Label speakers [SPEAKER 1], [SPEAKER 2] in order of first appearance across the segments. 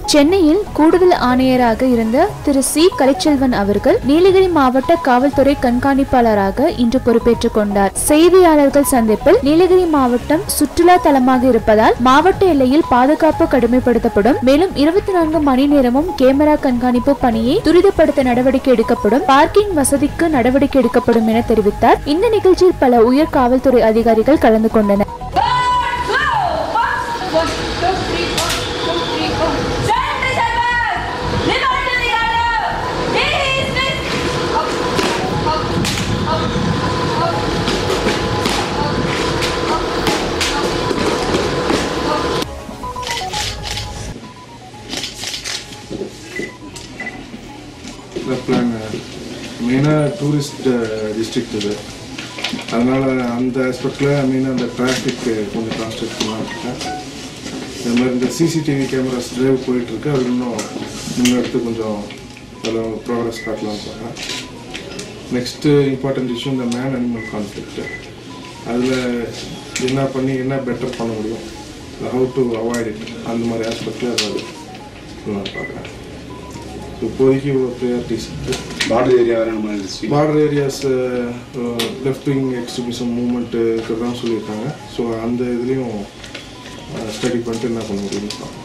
[SPEAKER 1] சென்னையில் கூடுதல் ஆணையராக இருந்த திரு சி கலைச்செல்வன் அவர்கள் நீலகிரி மாவட்ட காவல்துறை கண்காணிப்பாளராக இன்று பொறுப்பேற்றுக் கொண்டார் செய்தியாளர்கள் சந்திப்பில் நீலகிரி மாவட்டம் சுற்றுலா தலமாக இருப்பதால் மாவட்ட எல்லையில் பாதுகாப்பு கடுமைப்படுத்தப்படும் மேலும் இருபத்தி நான்கு மணி நேரமும் கேமரா கண்காணிப்பு பணியை துரிதப்படுத்த நடவடிக்கை எடுக்கப்படும் பார்க்கிங் வசதிக்கு நடவடிக்கை எடுக்கப்படும் என தெரிவித்தார் இந்த நிகழ்ச்சியில் பல உயர் காவல்துறை அதிகாரிகள் கலந்து கொண்டனர்
[SPEAKER 2] இந்த பிளான் மெயினாக டூரிஸ்ட் டிஸ்ட்ரிக்ட் இது அதனால் அந்த ஆஸ்பெக்டில் மெயினாக அந்த டிராஃபிக் கொஞ்சம் கான்சன்ட்ரேட் பண்ணலாம் இருக்கேன் இந்த மாதிரி இந்த சிசிடிவி கேமராஸ் டிரைவ் போயிட்டுருக்கு அது இன்னும் முன்னெடுத்து கொஞ்சம் அதில் ப்ராக்ரஸ் காட்டலாம்னு பார்க்குறேன் நெக்ஸ்ட்டு இம்பார்ட்டன்ட் இஷ்யூ இந்த மேன் அனிமல் கான்ஃப்ளிக்ட் அதில் என்ன பண்ணி என்ன பெட்டர் பண்ண முடியும் ஹவு டு அவாய்ட் இட் அந்த மாதிரி ஆஸ்பெக்டில் அது நான் பார்க்குறேன் இப்போதைக்கு இவ்வளோ ப்ரையாரிட்டிஸ் இருக்குது
[SPEAKER 3] பார்டர் ஏரியா வேறு நம்ம இருந்துச்சு
[SPEAKER 2] border areas left wing extremism movement இருக்கிறதான் சொல்லியிருக்காங்க ஸோ அந்த இதுலேயும் ஸ்டடி பண்ணிட்டு என்ன பண்ண முடியும்னு பார்ப்போம்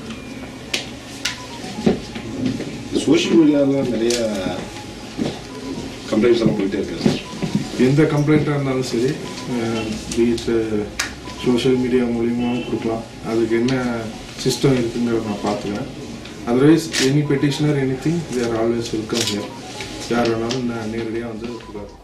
[SPEAKER 3] சோஷியல் மீடியாவில் நிறைய கம்ப்ளைண்ட்ஸ் எல்லாம் போயிட்டே இருக்கு சார்
[SPEAKER 2] எந்த கம்ப்ளைண்ட்டாக இருந்தாலும் சரி பீட் சோஷியல் மீடியா மூலியமாகவும் கொடுக்கலாம் அதுக்கு என்ன சிஸ்டம் இருக்குங்கிறத நான் பார்த்துக்கிறேன் otherwise any petitioner any thing there always welcome here யார் வேணாலும் நான் நேரடியாக வந்து புகார்